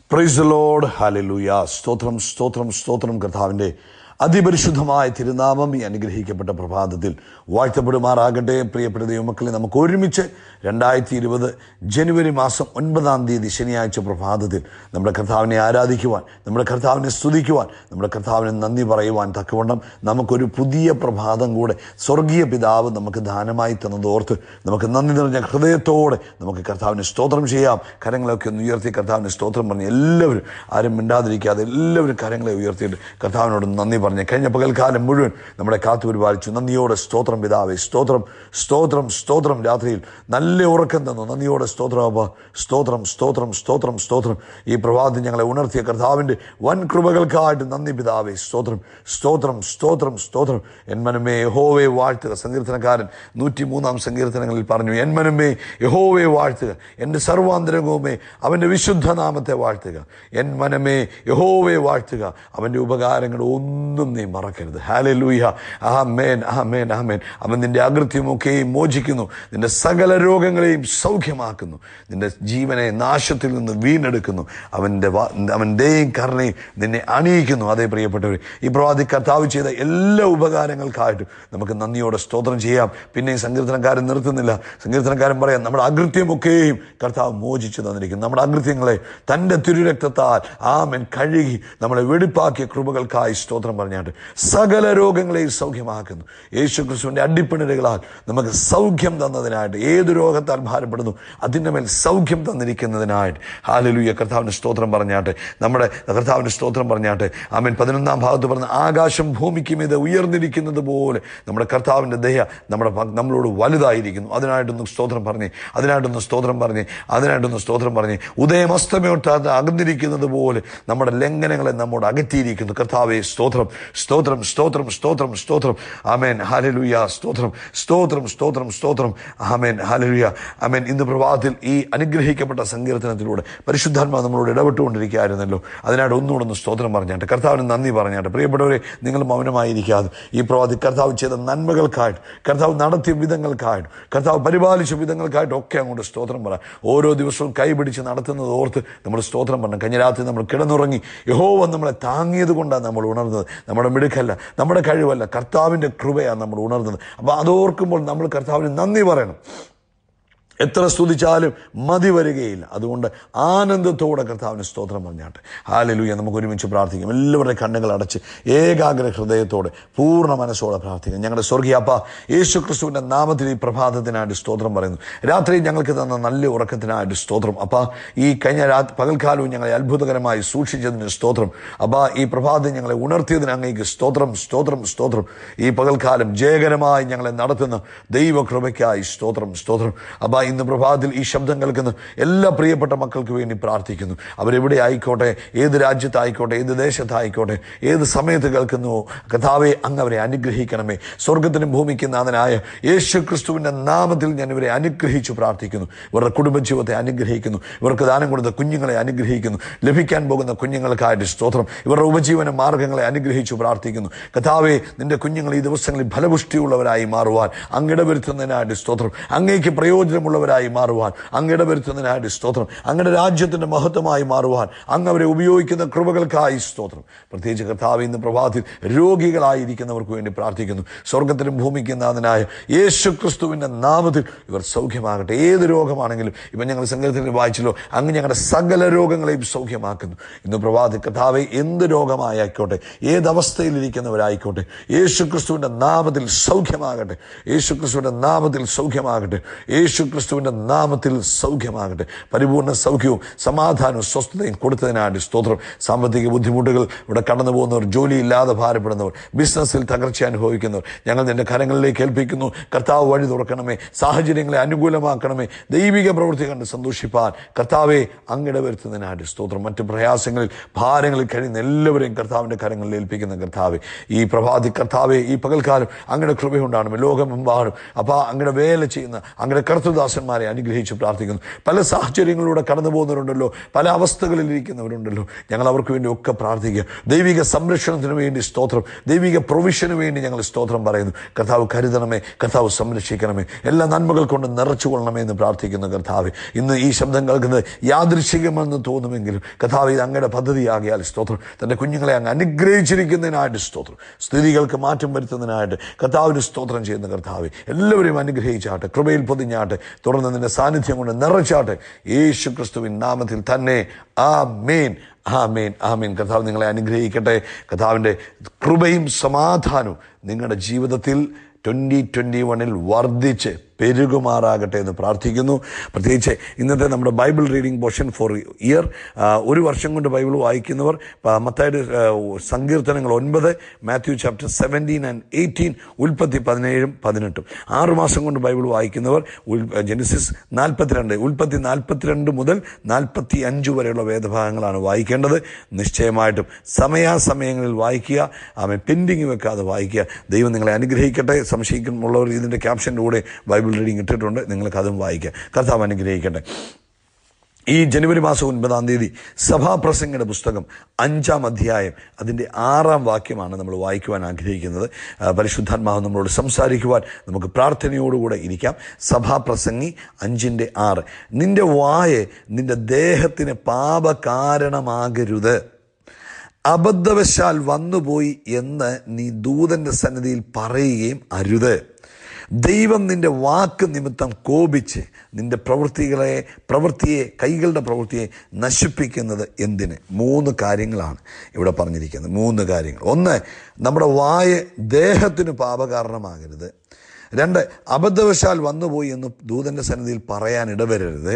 price load hallelujah സ്തോത്രം സ്തോത്രം സ്തോത്രം കർത്താവിൻ്റെ അതിപരിശുദ്ധമായ തിരുനാമം ഈ അനുഗ്രഹിക്കപ്പെട്ട പ്രഭാതത്തിൽ വാഴ്ത്തപ്പെടുമാറാകട്ടെ പ്രിയപ്പെട്ട ദൈവമക്കളെ നമുക്ക് ഒരുമിച്ച് രണ്ടായിരത്തി ഇരുപത് ജനുവരി മാസം ഒൻപതാം തീയതി ശനിയാഴ്ച പ്രഭാതത്തിൽ നമ്മുടെ കർത്താവിനെ ആരാധിക്കുവാൻ നമ്മുടെ കർത്താവിനെ സ്തുതിക്കുവാൻ നമ്മുടെ കർത്താവിനെ നന്ദി പറയുവാൻ തക്കവണ്ണം നമുക്കൊരു പുതിയ പ്രഭാതം കൂടെ സ്വർഗീയ പിതാവ് നമുക്ക് ദാനമായി തന്നതോർത്ത് നമുക്ക് നന്ദി നിറഞ്ഞ ഹൃദയത്തോടെ നമുക്ക് കർത്താവിന് സ്തോത്രം ചെയ്യാം കരങ്ങളൊക്കെ ഒന്ന് ഉയർത്തി കർത്താവിന് സ്തോത്രം പറഞ്ഞ് എല്ലാവരും ആരും മിണ്ടാതിരിക്കാതെ എല്ലാവരും കരങ്ങളെ ഉയർത്തിയിട്ട് കർത്താവിനോട് നന്ദി പറഞ്ഞ് കഴിഞ്ഞ പകൽക്കാലം മുഴുവൻ നമ്മളെ കാത്തു പരിപാലിച്ചു നന്ദിയോടെ സ്തോത്രം പിതാവേ സ്തോത്രം സ്തോത്രം സ്തോത്രം രാത്രിയിൽ നല്ല ഉറക്കം തന്നു നന്ദിയോടെ സ്തോത്രം അപ്പ സ്തോത്രം സ്തോത്രം സ്തോത്രം സ്തോത്രം ഈ പ്രഭാതത്തിൽ ഞങ്ങളെ ഉണർത്തിയ കർത്താവിൻ്റെ വൻ കൃപകൾക്കായിട്ട് നന്ദി പിതാവേ സ്തോത്രം സ്തോത്രം സ്തോത്രം സ്തോത്രം എന്മനമേ യഹോവെ വാഴ്ത്തുക സങ്കീർത്തനക്കാരൻ നൂറ്റി മൂന്നാം സങ്കീർത്തനങ്ങളിൽ പറഞ്ഞു എന്മനമേ യഹോവെ വാഴ്ത്തുക എൻ്റെ സർവാന്തരംഗവുമേ അവൻ്റെ വിശുദ്ധ നാമത്തെ വാഴ്ത്തുക എൻ മനമേ യഹോവെ വാഴ്ത്തുക അവൻ്റെ ഉപകാരങ്ങൾ ഒന്നും നീ മറക്കരുത് ഹാലെ ലൂയ ആമേൻ ആമേൻ ആമേൻ അവൻ നിന്റെ അകൃത്യമൊക്കെയും മോചിക്കുന്നു നിന്റെ സകല രോഗങ്ങളെയും സൗഖ്യമാക്കുന്നു നിന്റെ ജീവനെ നാശത്തിൽ നിന്ന് വീണ്ടെടുക്കുന്നു അവൻ്റെ വാ- അവൻ ദയും കരുണയും നിന്നെ അണിയിക്കുന്നു അതേ പ്രിയപ്പെട്ടവർ ഈ പ്രവാദി കർത്താവ് ചെയ്ത എല്ലാ ഉപകാരങ്ങൾക്കായിട്ടും നമുക്ക് നന്ദിയോടെ സ്തോത്രം ചെയ്യാം പിന്നെ ഈ സങ്കീർത്തനക്കാരൻ നിർത്തുന്നില്ല സങ്കീർത്തനക്കാരൻ പറയാം നമ്മുടെ അകൃത്യമൊക്കെയും കർത്താവ് മോചിച്ചു തന്നിരിക്കുന്നു നമ്മുടെ അകൃത്യങ്ങളെ തൻ്റെ തിരുരക്തത്താൽ ആമൻ കഴുകി നമ്മളെ വെടിപ്പാക്കിയ കൃപകൾക്കായി സ്തോത്രം പറഞ്ഞാട്ട് സകല രോഗങ്ങളെയും സൗഖ്യമാക്കുന്നു യേശു ക്രിസ്തുവിൻ്റെ അടിപ്പിണരുകളാൽ നമുക്ക് സൗഖ്യം തന്നതിനായിട്ട് ഏത് രോഗത്താൽ ഭാരപ്പെടുന്നു അതിൻ്റെ മേൽ സൗഖ്യം തന്നിരിക്കുന്നതിനായിട്ട് ഹാലലുയ കർത്താവിന് സ്തോത്രം പറഞ്ഞാട്ടെ നമ്മുടെ കർത്താവിന് സ്തോത്രം പറഞ്ഞാട്ടെ ആമൻ പതിനൊന്നാം ഭാഗത്ത് പറഞ്ഞ ആകാശം ഭൂമിക്ക് മീതെ ഉയർന്നിരിക്കുന്നത് പോലെ നമ്മുടെ കർത്താവിൻ്റെ ദയ നമ്മുടെ പ- നമ്മളോട് വലുതായിരിക്കുന്നു അതിനായിട്ടൊന്ന് സ്തോത്രം പറഞ്ഞേ അതിനായിട്ടൊന്ന് സ്തോത്രം പറഞ്ഞേ അതിനായിട്ടൊന്ന് സ്തോത്രം പറഞ്ഞേ ഉദയം അസ്തമയോട്ട് അകന്നിരിക്കുന്നത് പോലെ നമ്മുടെ ലംഘനങ്ങളെ നമ്മോട് അകറ്റിയിരിക്കുന്നു കർത്താവെ സ്തോത്രം സ്തോത്രം സ്തോത്രം സ്തോത്രം സ്തോത്രം ആമേൻ ഹാലലുയ സ്തോത്രം സ്തോത്രം സ്തോത്രം സ്തോത്രം ആമേൻ ഹാലലുയ ആമേൻ ഇന്ന് പ്രഭാതത്തിൽ ഈ അനുഗ്രഹിക്കപ്പെട്ട സങ്കീർത്തനത്തിലൂടെ പരിശുദ്ധാത്മാ നമ്മളോട് ഇടപെട്ടുകൊണ്ടിരിക്കുകയായിരുന്നല്ലോ അതിനായിട്ട് ഒന്നുകൂടെ ഒന്ന് സ്തോത്രം പറഞ്ഞാട്ടെ കർത്താവിന് നന്ദി പറഞ്ഞാട്ടെ പ്രിയപ്പെട്ടവരെ നിങ്ങൾ മൗനമായിരിക്കാതെ ഈ പ്രവാദി കർത്താവ് ചെയ്ത നന്മകൾക്കായിട്ട് കർത്താവ് നടത്തിയ വിധങ്ങൾക്കായിട്ട് കർത്താവ് പരിപാലിച്ച വിധങ്ങൾക്കായിട്ട് ഒക്കെ അങ്ങോട്ട് സ്തോത്രം പറ ഓരോ ദിവസവും കൈപിടിച്ച് നടത്തുന്നത് ഓർത്ത് നമ്മൾ സ്തോത്രം പറഞ്ഞു കഴിഞ്ഞ രാത്രി നമ്മൾ കിടന്നുറങ്ങി യഹോവ നമ്മളെ താങ്ങിയത് കൊണ്ടാണ് നമ്മൾ ഉണർന്നത് നമ്മുടെ മിടുക്കല്ല നമ്മുടെ കഴിവല്ല കർത്താവിൻ്റെ കൃപയാണ് നമ്മൾ ഉണർന്നത് അപ്പോൾ അതോർക്കുമ്പോൾ നമ്മൾ കർത്താവിന് നന്ദി പറയണം എത്ര സ്തുതിച്ചാലും മതി വരികയില്ല അതുകൊണ്ട് ആനന്ദത്തോടെ കർത്താവിന് സ്തോത്രം പറഞ്ഞാട്ടെ ഹാലലൂയ നമുക്ക് ഒരുമിച്ച് പ്രാർത്ഥിക്കാം എല്ലാവരുടെ കണ്ണുകൾ അടച്ച് ഏകാഗ്ര ഹൃദയത്തോടെ പൂർണ്ണ മനസ്സോടെ പ്രാർത്ഥിക്കാം ഞങ്ങളുടെ സ്വർഗീയ അപ്പ യേശു ക്രിസ്തുവിൻ്റെ നാമത്തിൽ ഈ പ്രഭാതത്തിനായിട്ട് സ്തോത്രം പറയുന്നു രാത്രി ഞങ്ങൾക്ക് തന്ന നല്ല ഉറക്കത്തിനായിട്ട് സ്തോത്രം അപ്പ ഈ കഴിഞ്ഞ രാത്രി പകൽക്കാലവും ഞങ്ങളെ അത്ഭുതകരമായി സൂക്ഷിച്ചതിന് സ്തോത്രം അപ്പ ഈ പ്രഭാതം ഞങ്ങളെ ഉണർത്തിയതിന് അങ്ങേക്ക് സ്തോത്രം സ്തോത്രം സ്തോത്രം ഈ പകൽക്കാലം ജയകരമായി ഞങ്ങളെ നടത്തുന്ന ദൈവകൃപയ്ക്കായി സ്തോത്രം സ്തോത്രം അപ്പ ഇന്ന് പ്രഭാതത്തിൽ ഈ ശബ്ദം കേൾക്കുന്ന എല്ലാ പ്രിയപ്പെട്ട മക്കൾക്ക് വേണ്ടി പ്രാർത്ഥിക്കുന്നു അവരെവിടെ ആയിക്കോട്ടെ ഏത് രാജ്യത്തായിക്കോട്ടെ ഏത് ദേശത്തായിക്കോട്ടെ ഏത് സമയത്ത് കേൾക്കുന്നുവോ കഥാവെ അങ്ങ് അവരെ അനുഗ്രഹിക്കണമേ സ്വർഗത്തിനും ഭൂമിക്കും നാഥനായ യേശു ക്രിസ്തുവിൻ്റെ നാമത്തിൽ ഞാൻ ഇവരെ അനുഗ്രഹിച്ചു പ്രാർത്ഥിക്കുന്നു ഇവരുടെ കുടുംബജീവിതത്തെ അനുഗ്രഹിക്കുന്നു ഇവർക്ക് ദാനം കൊടുത്ത കുഞ്ഞുങ്ങളെ അനുഗ്രഹിക്കുന്നു ലഭിക്കാൻ പോകുന്ന കുഞ്ഞുങ്ങൾക്കായിട്ട് സ്തോത്രം ഇവരുടെ ഉപജീവന മാർഗങ്ങളെ അനുഗ്രഹിച്ചു പ്രാർത്ഥിക്കുന്നു കഥാവെ നിന്റെ കുഞ്ഞുങ്ങൾ ഈ ദിവസങ്ങളിൽ ഫലപുഷ്ടിയുള്ളവരായി മാറുവാൻ അങ്ങിടവരുത്തുന്നതിനായിട്ട് സ്തോത്രം അങ്ങേക്ക് പ്രയോജനമുള്ളവരായി മാറുവാൻ അങ്ങിടവരുത്തുന്നതിനായിട്ട് സ്തോത്രം അങ്ങയുടെ രാജ്യത്തിന്റെ മഹത്വമായി മാറുവാൻ അങ്ങ് അവരെ ഉപയോഗിക്കുന്ന കൃപകൾക്കായി സ്തോത്രം പ്രത്യേകിച്ച് കർത്താവ് ഇന്ന് പ്രഭാതത്തിൽ രോഗികളായിരിക്കുന്നവർക്ക് വേണ്ടി പ്രാർത്ഥിക്കുന്നു സ്വർഗത്തിനും ഭൂമിക്കും നാഥനായ യേശു ക്രിസ്തുവിന്റെ നാമത്തിൽ ഇവർ സൗഖ്യമാകട്ടെ ഏത് രോഗമാണെങ്കിലും ഇപ്പം ഞങ്ങൾ സംഘത്തിൽ വായിച്ചല്ലോ അങ്ങ് ഞങ്ങളുടെ സകല രോഗങ്ങളെയും സൗഖ്യമാക്കുന്നു ഇന്ന് പ്രഭാതത്തിൽ കർത്താവെ എന്ത് രോഗമായിക്കോട്ടെ ഏതവസ്ഥയിലിരിക്കുന്നവരായിക്കോട്ടെ യേശു ക്രിസ്തുവിന്റെ നാമത്തിൽ സൗഖ്യമാകട്ടെ യേശു ക്രിസ്തുവിന്റെ നാമത്തിൽ സൗഖ്യമാകട്ടെ യേശു ക്രിസ്തുവിന്റെ നാമത്തിൽ സൗഖ്യമാകട്ടെ പരിപൂർണ്ണ സൗഖ്യവും സമാധാനവും സ്വസ്ഥതയും കൊടുത്തതിനായിട്ട് സ്തോത്രം സാമ്പത്തിക ബുദ്ധിമുട്ടുകൾ ഇവിടെ കടന്നു പോകുന്നവർ ജോലിയില്ലാതെ ഭാരപ്പെടുന്നവർ ബിസിനസ്സിൽ തകർച്ച അനുഭവിക്കുന്നവർ ഞങ്ങൾ നിന്റെ കരങ്ങളിലേക്ക് ഏൽപ്പിക്കുന്നു കർത്താവ് വഴി തുറക്കണമേ സാഹചര്യങ്ങളെ അനുകൂലമാക്കണമേ ദൈവിക പ്രവൃത്തി കണ്ട് സന്തോഷിപ്പാൻ കർത്താവെ അങ്ങിട വരുത്തുന്നതിനായിട്ട് സ്തോത്രം മറ്റ് പ്രയാസങ്ങളിൽ ഭാരങ്ങളിൽ കഴിയുന്ന എല്ലാവരെയും കർത്താവിൻ്റെ കരങ്ങളിൽ ഏൽപ്പിക്കുന്ന കർത്താവെ ഈ പ്രഭാതി കർത്താവെ ഈ പകൽക്കാലം അങ്ങയുടെ കൃപയുണ്ടാകണമേ ലോകമെമ്പാടും അപ്പോൾ അങ്ങയുടെ വേല ചെയ്യുന്ന അങ്ങയുടെ കർത്തദാസ ദാസന്മാരെ അനുഗ്രഹിച്ച് പ്രാർത്ഥിക്കുന്നു പല സാഹചര്യങ്ങളിലൂടെ കടന്നു പോകുന്നവരുണ്ടല്ലോ പല അവസ്ഥകളിൽ ഇരിക്കുന്നവരുണ്ടല്ലോ ഞങ്ങൾ അവർക്ക് വേണ്ടി ഒക്കെ പ്രാർത്ഥിക്കുക ദൈവിക സംരക്ഷണത്തിന് വേണ്ടി സ്തോത്രം ദൈവിക പ്രൊവിഷന് വേണ്ടി ഞങ്ങൾ സ്തോത്രം പറയുന്നു കർത്താവ് കരുതണമേ കർത്താവ് സംരക്ഷിക്കണമേ എല്ലാ നന്മകൾ കൊണ്ട് നിറച്ചുകൊള്ളണമേ എന്ന് പ്രാർത്ഥിക്കുന്നു കർത്താവ് ഇന്ന് ഈ ശബ്ദം കേൾക്കുന്നത് യാദൃശികമെന്ന് തോന്നുമെങ്കിലും കർത്താവ് ഇത് അങ്ങയുടെ പദ്ധതിയാകിയാൽ സ്തോത്രം തൻ്റെ കുഞ്ഞുങ്ങളെ അങ്ങ് അനുഗ്രഹിച്ചിരിക്കുന്നതിനായിട്ട് സ്തോത്രം സ്ഥിതികൾക്ക് മാറ്റം വരുത്തുന്നതിനായിട്ട് കർത്താവിന് സ്തോത്രം ചെയ്യുന്ന കർത്താവ് എല്ലാവരെയും അനുഗ്രഹിച്ചാട്ടെ കൃപയിൽ പൊതിഞ്ഞാട്ടെ തുടർന്ന് നിന്റെ സാന്നിധ്യം കൊണ്ട് നിറച്ചാട്ടെ യേശു ക്രിസ്തുവിൻ നാമത്തിൽ തന്നെ ആ മേൻ ആമേൻ ആമേൻ കർത്താവ് നിങ്ങളെ അനുഗ്രഹിക്കട്ടെ കർത്താവിൻ്റെ കൃപയും സമാധാനവും നിങ്ങളുടെ ജീവിതത്തിൽ ട്വൻ്റി ട്വൻ്റി വണ്ണിൽ വർദ്ധിച്ച് പെരുകുമാറാകട്ടെ എന്ന് പ്രാർത്ഥിക്കുന്നു പ്രത്യേകിച്ച് ഇന്നത്തെ നമ്മുടെ Bible reading portion for year ഒരു വർഷം കൊണ്ട് ബൈബിൾ വായിക്കുന്നവർ മത്തായുടെ സങ്കീർത്തനങ്ങൾ ഒൻപത് Matthew chapter seventeen and eighteen ഉൽപ്പത്തി പതിനേഴും പതിനെട്ടും ആറ് മാസം കൊണ്ട് ബൈബിൾ വായിക്കുന്നവർ ജെനിസിസ് നാൽപ്പത്തിരണ്ട് ഉൽപ്പത്തി നാൽപ്പത്തിരണ്ട് മുതൽ നാൽപ്പത്തി അഞ്ച് വരെയുള്ള വേദഭാഗങ്ങളാണ് വായിക്കേണ്ടത് നിശ്ചയമായിട്ടും സമയാസമയങ്ങളിൽ വായിക്കുക അവൻ പെൻഡിങ് വെക്കാതെ വായിക്കുക ദൈവം നിങ്ങളെ അനുഗ്രഹിക്കട്ടെ സംശയിക്കുമുള്ളവർ ഇതിൻ്റെ ക്യാപ്ഷൻ്റെ കൂടെ ബൈബിൾ റീഡിംഗ് ഇട്ടിട്ടുണ്ട് നിങ്ങൾക്ക് അതും വായിക്കാം കർത്താവ് അനുഗ്രഹിക്കട്ടെ ഈ ജനുവരി മാസം ഒൻപതാം തീയതി സഭാപ്രസംഗയുടെ പുസ്തകം അഞ്ചാം അധ്യായം അതിൻ്റെ ആറാം വാക്യമാണ് നമ്മൾ വായിക്കുവാൻ ആഗ്രഹിക്കുന്നത് പരിശുദ്ധാത്മാവ് നമ്മളോട് സംസാരിക്കുവാൻ നമുക്ക് പ്രാർത്ഥനയോടുകൂടെ ഇരിക്കാം സഭാപ്രസംഗി അഞ്ചിൻ്റെ ആറ് നിന്റെ വായ നിന്റെ ദേഹത്തിന് പാപകാരണമാകരുത് അബദ്ധവശാൽ വന്നുപോയി എന്ന് നീ ദൂതന്റെ സന്നിധിയിൽ പറയുകയും അരുത് ദൈവം നിന്റെ വാക്ക് നിമിത്തം കോപിച്ച് നിന്റെ പ്രവൃത്തികളെ പ്രവൃത്തിയെ കൈകളുടെ പ്രവൃത്തിയെ നശിപ്പിക്കുന്നത് എന്തിന് മൂന്ന് കാര്യങ്ങളാണ് ഇവിടെ പറഞ്ഞിരിക്കുന്നത് മൂന്ന് കാര്യങ്ങൾ ഒന്ന് നമ്മുടെ വായ ദേഹത്തിന് പാപകാരണമാകരുത് രണ്ട് അബദ്ധവശാൽ വന്നുപോയി എന്ന് ദൂതന്റെ സന്നിധിയിൽ പറയാൻ ഇടവരരുത്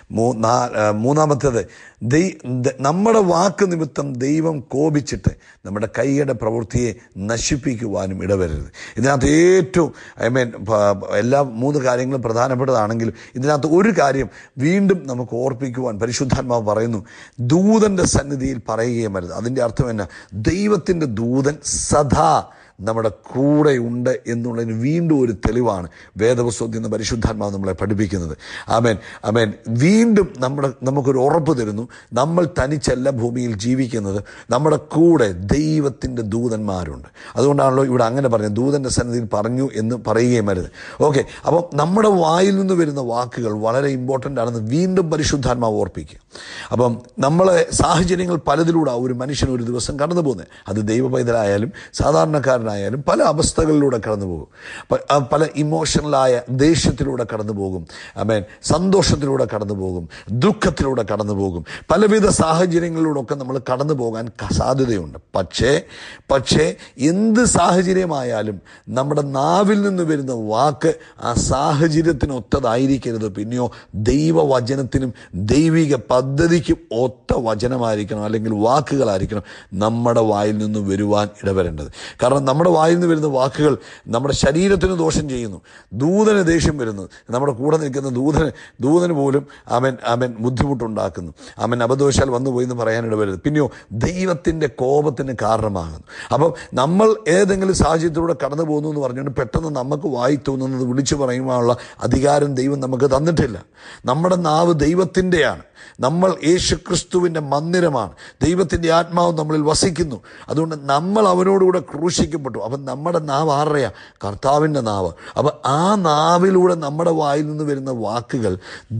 മൂന്നാമത്തേത് ദൈ നമ്മുടെ വാക്ക് നിമിത്തം ദൈവം കോപിച്ചിട്ട് നമ്മുടെ കൈയുടെ പ്രവൃത്തിയെ നശിപ്പിക്കുവാനും ഇടവരരുത് ഇതിനകത്ത് ഏറ്റവും ഐ മീൻ എല്ലാ മൂന്ന് കാര്യങ്ങളും പ്രധാനപ്പെട്ടതാണെങ്കിലും ഇതിനകത്ത് ഒരു കാര്യം വീണ്ടും നമുക്ക് ഓർപ്പിക്കുവാൻ പരിശുദ്ധാത്മാവ് പറയുന്നു ദൂതന്റെ സന്നിധിയിൽ പറയുകയും വരുത് അതിൻ്റെ അർത്ഥം എന്നാ ദൈവത്തിൻ്റെ ദൂതൻ സദാ നമ്മുടെ കൂടെ ഉണ്ട് എന്നുള്ളതിന് വീണ്ടും ഒരു തെളിവാണ് വേദപുസ്തകത്തിൽ നിന്ന് പരിശുദ്ധാത്മാവ് നമ്മളെ പഠിപ്പിക്കുന്നത് അമേൻ അമേൻ വീണ്ടും നമ്മുടെ നമുക്കൊരു ഉറപ്പ് തരുന്നു നമ്മൾ തനിച്ചല്ല ഭൂമിയിൽ ജീവിക്കുന്നത് നമ്മുടെ കൂടെ ദൈവത്തിൻ്റെ ദൂതന്മാരുണ്ട് അതുകൊണ്ടാണല്ലോ ഇവിടെ അങ്ങനെ പറഞ്ഞത് ദൂതൻ്റെ സന്നിധിയിൽ പറഞ്ഞു എന്ന് പറയുകയും വരുത് ഓക്കെ അപ്പം നമ്മുടെ വായിൽ നിന്ന് വരുന്ന വാക്കുകൾ വളരെ ഇമ്പോർട്ടൻ്റ് ആണെന്ന് വീണ്ടും പരിശുദ്ധാത്മാവ് ഓർപ്പിക്കുക അപ്പം നമ്മളെ സാഹചര്യങ്ങൾ പലതിലൂടെ ഒരു മനുഷ്യൻ ഒരു ദിവസം കടന്നു പോകുന്നത് അത് ദൈവ പൈതലായാലും സാധാരണക്കാരൻ ആയാലും പല അവസ്ഥകളിലൂടെ കടന്നു പോകും പല ഇമോഷണലായ ദേഷ്യത്തിലൂടെ കടന്നു പോകും അമേൻ സന്തോഷത്തിലൂടെ കടന്നു പോകും ദുഃഖത്തിലൂടെ കടന്നു പോകും പലവിധ സാഹചര്യങ്ങളിലൂടെ ഒക്കെ നമ്മൾ കടന്നു പോകാൻ സാധ്യതയുണ്ട് പക്ഷേ പക്ഷേ എന്ത് സാഹചര്യമായാലും നമ്മുടെ നാവിൽ നിന്ന് വരുന്ന വാക്ക് ആ സാഹചര്യത്തിന് ഒത്തതായിരിക്കരുത് പിന്നെയോ ദൈവവചനത്തിനും ദൈവിക പദ്ധതിക്കും ഒത്ത വചനമായിരിക്കണം അല്ലെങ്കിൽ വാക്കുകളായിരിക്കണം നമ്മുടെ വായിൽ നിന്ന് വരുവാൻ ഇടവരേണ്ടത് കാരണം നമ്മുടെ വായിൽ നിന്ന് വരുന്ന വാക്കുകൾ നമ്മുടെ ശരീരത്തിന് ദോഷം ചെയ്യുന്നു ദൂതന് ദേഷ്യം വരുന്നു നമ്മുടെ കൂടെ നിൽക്കുന്ന ദൂതന് ദൂതന് പോലും അവൻ അവൻ ബുദ്ധിമുട്ടുണ്ടാക്കുന്നു അവൻ അബദ്ധവശാൽ വന്നുപോയി എന്ന് പറയാനിട വരുന്നത് പിന്നെയോ ദൈവത്തിൻ്റെ കോപത്തിന് കാരണമാകുന്നു അപ്പം നമ്മൾ ഏതെങ്കിലും സാഹചര്യത്തിലൂടെ കടന്നു പോകുന്നു എന്ന് പറഞ്ഞുകൊണ്ട് പെട്ടെന്ന് നമുക്ക് വായി തോന്നുന്നത് വിളിച്ചു പറയുവാനുള്ള അധികാരം ദൈവം നമുക്ക് തന്നിട്ടില്ല നമ്മുടെ നാവ് ദൈവത്തിൻ്റെയാണ് നമ്മൾ യേശു ക്രിസ്തുവിൻ്റെ മന്ദിരമാണ് ദൈവത്തിൻ്റെ ആത്മാവ് നമ്മളിൽ വസിക്കുന്നു അതുകൊണ്ട് നമ്മൾ അവനോടുകൂടെ ക്രൂശിക്കപ്പെട്ടു അപ്പം നമ്മുടെ നാവ് ആരുടെയാ കർത്താവിൻ്റെ നാവ് അപ്പം ആ നാവിലൂടെ നമ്മുടെ വായിൽ നിന്ന് വരുന്ന വാക്കുകൾ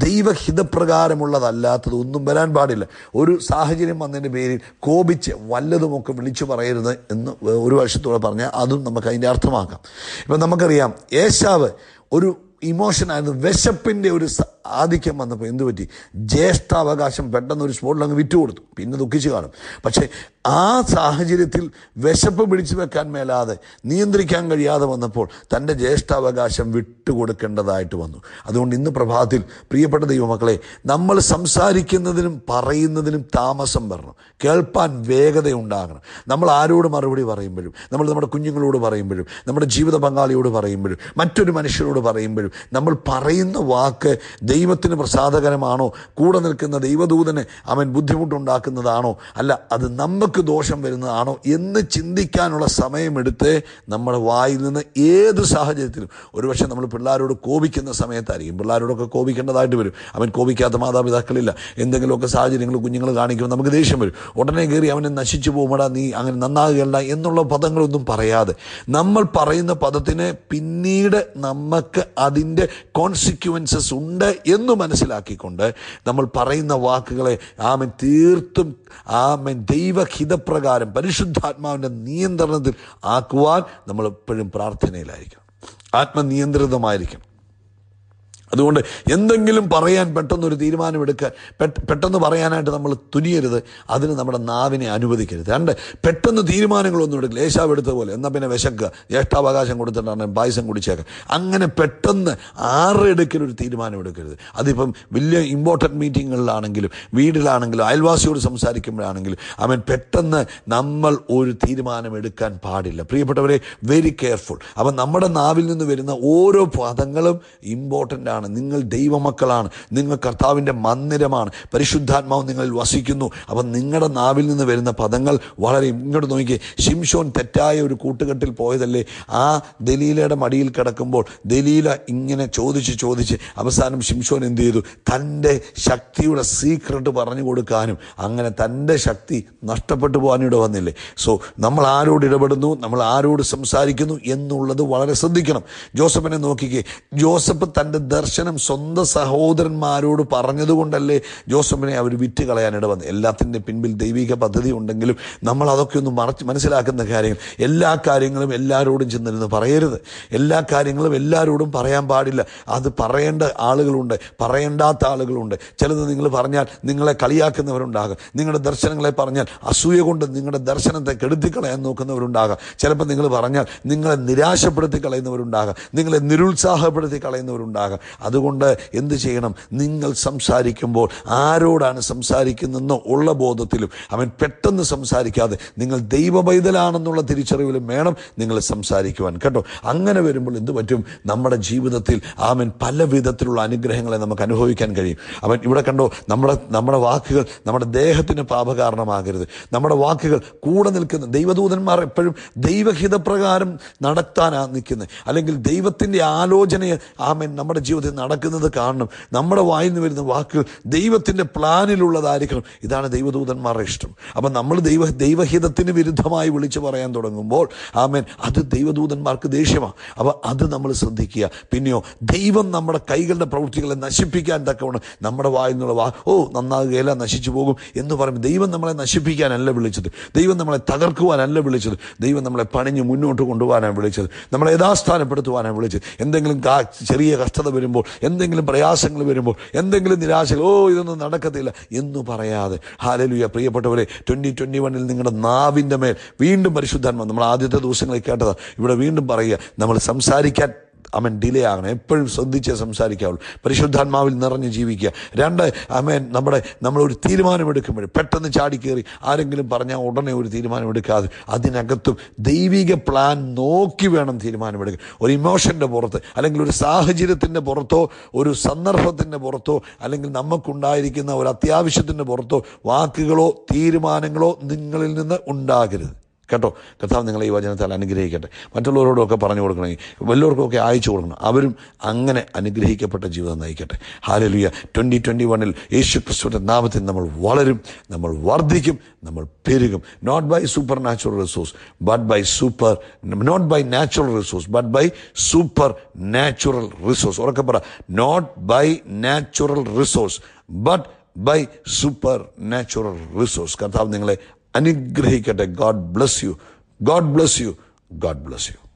ദൈവഹിതപ്രകാരമുള്ളതല്ലാത്തത് ഒന്നും വരാൻ പാടില്ല ഒരു സാഹചര്യം വന്നതിൻ്റെ പേരിൽ കോപിച്ച് വല്ലതുമൊക്കെ വിളിച്ചു പറയരുത് എന്ന് ഒരു വർഷത്തോടെ പറഞ്ഞാൽ അതും നമുക്ക് അതിൻ്റെ അർത്ഥമാക്കാം ഇപ്പം നമുക്കറിയാം ഏശാവ് ഒരു ഇമോഷനായിരുന്നു വിശപ്പിൻ്റെ ഒരു ആധിക്യം വന്നപ്പോൾ എന്തു പറ്റി ജ്യേഷ്ഠാവകാശം പെട്ടെന്ന് ഒരു സ്പോട്ടിൽ അങ്ങ് വിറ്റുകൊടുത്തു പിന്നെ ദുഃഖിച്ചു കാണും പക്ഷേ ആ സാഹചര്യത്തിൽ വിശപ്പ് പിടിച്ചു വെക്കാൻ മേലാതെ നിയന്ത്രിക്കാൻ കഴിയാതെ വന്നപ്പോൾ തൻ്റെ ജ്യേഷ്ഠാവകാശം വിട്ടുകൊടുക്കേണ്ടതായിട്ട് വന്നു അതുകൊണ്ട് ഇന്ന് പ്രഭാതത്തിൽ പ്രിയപ്പെട്ട ദൈവമക്കളെ നമ്മൾ സംസാരിക്കുന്നതിനും പറയുന്നതിനും താമസം വരണം കേൾപ്പാൻ വേഗത ഉണ്ടാകണം നമ്മൾ ആരോട് മറുപടി പറയുമ്പോഴും നമ്മൾ നമ്മുടെ കുഞ്ഞുങ്ങളോട് പറയുമ്പോഴും നമ്മുടെ ജീവിത പങ്കാളിയോട് പറയുമ്പോഴും മറ്റൊരു മനുഷ്യരോട് പറയുമ്പോഴും വരുമ്പോഴും നമ്മൾ പറയുന്ന വാക്ക് ദൈവത്തിന് പ്രസാദകരമാണോ കൂടെ നിൽക്കുന്ന ദൈവദൂതന് അവൻ ബുദ്ധിമുട്ടുണ്ടാക്കുന്നതാണോ അല്ല അത് നമുക്ക് ദോഷം വരുന്നതാണോ എന്ന് ചിന്തിക്കാനുള്ള സമയമെടുത്ത് നമ്മുടെ വായിൽ നിന്ന് ഏത് സാഹചര്യത്തിലും ഒരുപക്ഷെ നമ്മൾ പിള്ളേരോട് കോപിക്കുന്ന സമയത്തായിരിക്കും പിള്ളേരോടൊക്കെ കോപിക്കേണ്ടതായിട്ട് വരും അവൻ കോപിക്കാത്ത മാതാപിതാക്കളില്ല എന്തെങ്കിലുമൊക്കെ സാഹചര്യങ്ങൾ കുഞ്ഞുങ്ങൾ കാണിക്കുമ്പോൾ നമുക്ക് ദേഷ്യം വരും ഉടനെ കയറി അവനെ നശിച്ചു പോകുമ്പോടാ നീ അങ്ങനെ നന്നാകുകയല്ല എന്നുള്ള പദങ്ങളൊന്നും പറയാതെ നമ്മൾ പറയുന്ന പദത്തിന് പിന്നീട് നമുക്ക് അതിൻ്റെ കോൺസിക്വൻസസ് ഉണ്ട് എന്ന് മനസ്സിലാക്കിക്കൊണ്ട് നമ്മൾ പറയുന്ന വാക്കുകളെ ആമൻ തീർത്തും ആമൻ ദൈവഹിതപ്രകാരം പരിശുദ്ധാത്മാവിൻ്റെ നിയന്ത്രണത്തിൽ ആക്കുവാൻ നമ്മൾ എപ്പോഴും പ്രാർത്ഥനയിലായിരിക്കണം ആത്മനിയന്ത്രിതമായിരിക്കണം അതുകൊണ്ട് എന്തെങ്കിലും പറയാൻ പെട്ടെന്നൊരു തീരുമാനമെടുക്കാൻ പെട്ട് പെട്ടെന്ന് പറയാനായിട്ട് നമ്മൾ തുനിയരുത് അതിന് നമ്മുടെ നാവിനെ അനുവദിക്കരുത് രണ്ട് പെട്ടെന്ന് തീരുമാനങ്ങളൊന്നും എടുക്കില്ല ഏശാവ് എടുത്ത പോലെ എന്നാൽ പിന്നെ വിശക്കുക ജ്യേഷ്ഠാവകാശം കൊടുത്തിട്ടാണ് പായസം കുടിച്ചേക്കാം അങ്ങനെ പെട്ടെന്ന് ആറെടുക്കൽ ഒരു തീരുമാനം എടുക്കരുത് അതിപ്പം വലിയ ഇമ്പോർട്ടൻറ്റ് മീറ്റിങ്ങുകളിലാണെങ്കിലും വീട്ടിലാണെങ്കിലും അയൽവാസിയോട് സംസാരിക്കുമ്പോഴാണെങ്കിലും അവൻ പെട്ടെന്ന് നമ്മൾ ഒരു തീരുമാനം എടുക്കാൻ പാടില്ല പ്രിയപ്പെട്ടവരെ വെരി കെയർഫുൾ അപ്പം നമ്മുടെ നാവിൽ നിന്ന് വരുന്ന ഓരോ പദങ്ങളും ഇമ്പോർട്ടൻ്റ് ആണ് നിങ്ങൾ ദൈവമക്കളാണ് നിങ്ങൾ കർത്താവിൻ്റെ മന്ദിരമാണ് പരിശുദ്ധാത്മാവ് നിങ്ങളിൽ വസിക്കുന്നു അപ്പം നിങ്ങളുടെ നാവിൽ നിന്ന് വരുന്ന പദങ്ങൾ വളരെ ഇങ്ങോട്ട് നോക്കി ശിംഷോൻ തെറ്റായ ഒരു കൂട്ടുകെട്ടിൽ പോയതല്ലേ ആ ദലീലയുടെ മടിയിൽ കിടക്കുമ്പോൾ ദലീല ഇങ്ങനെ ചോദിച്ച് ചോദിച്ച് അവസാനം ശിംഷോൻ എന്ത് ചെയ്തു തൻ്റെ ശക്തിയുടെ സീക്രട്ട് പറഞ്ഞു കൊടുക്കാനും അങ്ങനെ തൻ്റെ ശക്തി നഷ്ടപ്പെട്ടു പോകാനിട വന്നില്ലേ സോ നമ്മൾ ആരോട് ഇടപെടുന്നു നമ്മൾ ആരോട് സംസാരിക്കുന്നു എന്നുള്ളത് വളരെ ശ്രദ്ധിക്കണം ജോസഫിനെ നോക്കിക്കേ ജോസഫ് തൻ്റെ ദർശനം സ്വന്തം സഹോദരന്മാരോട് പറഞ്ഞതുകൊണ്ടല്ലേ ജോസഫിനെ അവർ വിറ്റ് കളയാനിട വന്നത് എല്ലാത്തിൻ്റെ പിൻപിൽ ദൈവിക പദ്ധതി ഉണ്ടെങ്കിലും നമ്മൾ അതൊക്കെ ഒന്ന് മറച്ച് മനസ്സിലാക്കുന്ന കാര്യങ്ങൾ എല്ലാ കാര്യങ്ങളും എല്ലാവരോടും ചെന്നിരുന്ന് പറയരുത് എല്ലാ കാര്യങ്ങളും എല്ലാവരോടും പറയാൻ പാടില്ല അത് പറയേണ്ട ആളുകളുണ്ട് പറയേണ്ടാത്ത ആളുകളുണ്ട് ചിലത് നിങ്ങൾ പറഞ്ഞാൽ നിങ്ങളെ കളിയാക്കുന്നവരുണ്ടാകാം നിങ്ങളുടെ ദർശനങ്ങളെ പറഞ്ഞാൽ അസൂയ കൊണ്ട് നിങ്ങളുടെ ദർശനത്തെ കെടുത്തി കളയാൻ നോക്കുന്നവരുണ്ടാകാം ചിലപ്പോൾ നിങ്ങൾ പറഞ്ഞാൽ നിങ്ങളെ നിരാശപ്പെടുത്തി കളയുന്നവരുണ്ടാകാം നിങ്ങളെ നിരുത്സാഹപ്പെടുത്തി കളയുന്നവരുണ്ടാകാം അതുകൊണ്ട് എന്ത് ചെയ്യണം നിങ്ങൾ സംസാരിക്കുമ്പോൾ ആരോടാണ് സംസാരിക്കുന്നതെന്നോ ഉള്ള ബോധത്തിലും അവൻ പെട്ടെന്ന് സംസാരിക്കാതെ നിങ്ങൾ ദൈവപൈതലാണെന്നുള്ള തിരിച്ചറിവിലും വേണം നിങ്ങൾ സംസാരിക്കുവാൻ കേട്ടോ അങ്ങനെ വരുമ്പോൾ എന്ത് പറ്റും നമ്മുടെ ജീവിതത്തിൽ അവൻ പല വിധത്തിലുള്ള അനുഗ്രഹങ്ങളെ നമുക്ക് അനുഭവിക്കാൻ കഴിയും അവൻ ഇവിടെ കണ്ടോ നമ്മുടെ നമ്മുടെ വാക്കുകൾ നമ്മുടെ ദേഹത്തിന് പാപകാരണമാകരുത് നമ്മുടെ വാക്കുകൾ കൂടെ നിൽക്കുന്ന ദൈവദൂതന്മാർ എപ്പോഴും ദൈവഹിതപ്രകാരം നടത്താനാണ് നിൽക്കുന്നത് അല്ലെങ്കിൽ ദൈവത്തിൻ്റെ ആലോചനയെ ആമൻ നമ്മുടെ ജീവിതത്തിൽ നടക്കുന്നത് കാണണം നമ്മുടെ വായിൽ നിന്ന് വരുന്ന വാക്കുകൾ ദൈവത്തിൻ്റെ പ്ലാനിലുള്ളതായിരിക്കണം ഇതാണ് ദൈവദൂതന്മാരുടെ ഇഷ്ടം അപ്പം നമ്മൾ ദൈവ ദൈവഹിതത്തിന് വിരുദ്ധമായി വിളിച്ചു പറയാൻ തുടങ്ങുമ്പോൾ ആമേൻ അത് ദൈവദൂതന്മാർക്ക് ദേഷ്യമാണ് അപ്പോൾ അത് നമ്മൾ ശ്രദ്ധിക്കുക പിന്നെയോ ദൈവം നമ്മുടെ കൈകളുടെ പ്രവൃത്തികളെ നശിപ്പിക്കാൻ തക്കവണ്ണം നമ്മുടെ വായിൽ നിന്നുള്ള വാ ഓ നന്നാകുകയില്ല നശിച്ചു പോകും എന്ന് പറയുമ്പോൾ ദൈവം നമ്മളെ നശിപ്പിക്കാനല്ല വിളിച്ചത് ദൈവം നമ്മളെ തകർക്കുവാനല്ല വിളിച്ചത് ദൈവം നമ്മളെ പണിഞ്ഞ് മുന്നോട്ട് കൊണ്ടുപോകാനാണ് വിളിച്ചത് നമ്മളെ യഥാസ്ഥാനപ്പെടുത്തുവാനാണ് വിളിച്ചത് എന്തെങ്കിലും കാ ചെറിയ കഷ്ടത വരുമ്പോൾ എന്തെങ്കിലും പ്രയാസങ്ങൾ വരുമ്പോൾ എന്തെങ്കിലും നിരാശകൾ ഓ ഇതൊന്നും നടക്കത്തില്ല എന്ന് പറയാതെ ഹാലലുയ പ്രിയപ്പെട്ടവരെ ട്വൻ്റി ട്വൻ്റി വണ്ണിൽ നിങ്ങളുടെ നാവിൻ്റെ മേൽ വീണ്ടും പരിശുദ്ധാത്മ നമ്മൾ ആദ്യത്തെ ദിവസങ്ങളിൽ കേട്ടത് ഇവിടെ വീണ്ടും പറയുക നമ്മൾ സംസാരിക്കാൻ അമൻ ഡിലേ ആകണം എപ്പോഴും ശ്രദ്ധിച്ചേ സംസാരിക്കാവുള്ളൂ പരിശുദ്ധാത്മാവിൽ നിറഞ്ഞ് ജീവിക്കുക രണ്ട് അമേൻ നമ്മുടെ നമ്മളൊരു തീരുമാനമെടുക്കുമ്പോൾ പെട്ടെന്ന് ചാടിക്കേറി ആരെങ്കിലും പറഞ്ഞാൽ ഉടനെ ഒരു തീരുമാനമെടുക്കാതെ അതിനകത്തും ദൈവിക പ്ലാൻ നോക്കി വേണം തീരുമാനമെടുക്കുക ഒരു ഇമോഷൻ്റെ പുറത്ത് അല്ലെങ്കിൽ ഒരു സാഹചര്യത്തിൻ്റെ പുറത്തോ ഒരു സന്ദർഭത്തിൻ്റെ പുറത്തോ അല്ലെങ്കിൽ നമുക്കുണ്ടായിരിക്കുന്ന ഒരു അത്യാവശ്യത്തിൻ്റെ പുറത്തോ വാക്കുകളോ തീരുമാനങ്ങളോ നിങ്ങളിൽ നിന്ന് ഉണ്ടാകരുത് കേട്ടോ കർത്താവ് നിങ്ങളെ ഈ വചനത്താൽ അനുഗ്രഹിക്കട്ടെ മറ്റുള്ളവരോടൊക്കെ പറഞ്ഞു കൊടുക്കണമെങ്കിൽ വല്ലവർക്കൊക്കെ അയച്ചു കൊടുക്കണം അവരും അങ്ങനെ അനുഗ്രഹിക്കപ്പെട്ട ജീവിതം നയിക്കട്ടെ ഹാലലുയ ട്വൻ്റി ട്വൻ്റി വണ്ണിൽ യേശു ക്രിസ്തുവിൻ്റെ നാമത്തിൽ നമ്മൾ വളരും നമ്മൾ വർദ്ധിക്കും നമ്മൾ പെരുകും not by supernatural resource but by super not by natural resource but by supernatural resource ഉറക്കെ പറ not by natural resource but by supernatural resource കർത്താവ് നിങ്ങളെ അനുഗ്രഹിക്കട്ടെ God bless you God bless you God bless U